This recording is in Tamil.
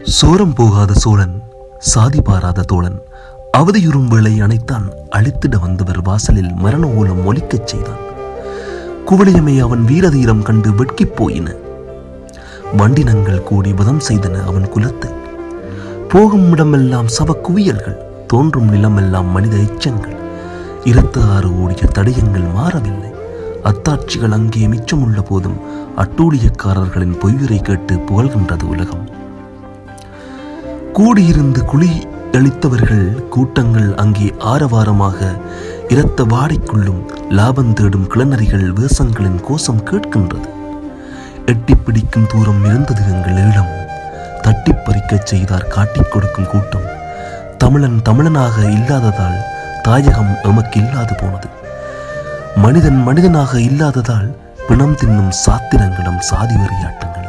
சோரம் போகாத சோழன் சாதி பாராத தோழன் அவதியுறும் வேளை அணைத்தான் அழித்திட வந்தவர் வாசலில் மரண ஓலம் ஒலிக்கச் செய்தான் குவளையமே அவன் வீரதீரம் கண்டு வெட்கிப் போயின வண்டினங்கள் கூடி வதம் செய்தன அவன் குலத்தை போகும் இடமெல்லாம் சவ குவியல்கள் தோன்றும் நிலமெல்லாம் மனித எச்சங்கள் இருபத்தி ஆறு ஓடிய தடயங்கள் மாறவில்லை அத்தாட்சிகள் அங்கே மிச்சமுள்ள போதும் அட்டூழியக்காரர்களின் பொய்யுரை கேட்டு புகழ்கின்றது உலகம் கூடியிருந்து குழி அளித்தவர்கள் கூட்டங்கள் அங்கே ஆரவாரமாக இரத்த வாடைக்குள்ளும் லாபம் தேடும் கிளநரிகள் வேஷங்களின் கோஷம் கேட்கின்றது எட்டிப் பிடிக்கும் தூரம் இருந்தது எங்கள் ஈழம் தட்டிப் பறிக்கச் செய்தார் காட்டிக் கொடுக்கும் கூட்டம் தமிழன் தமிழனாக இல்லாததால் தாயகம் எமக்கு இல்லாது போனது மனிதன் மனிதனாக இல்லாததால் பிணம் தின்னும் சாத்திரங்களிடம் சாதி வெறியாட்டம்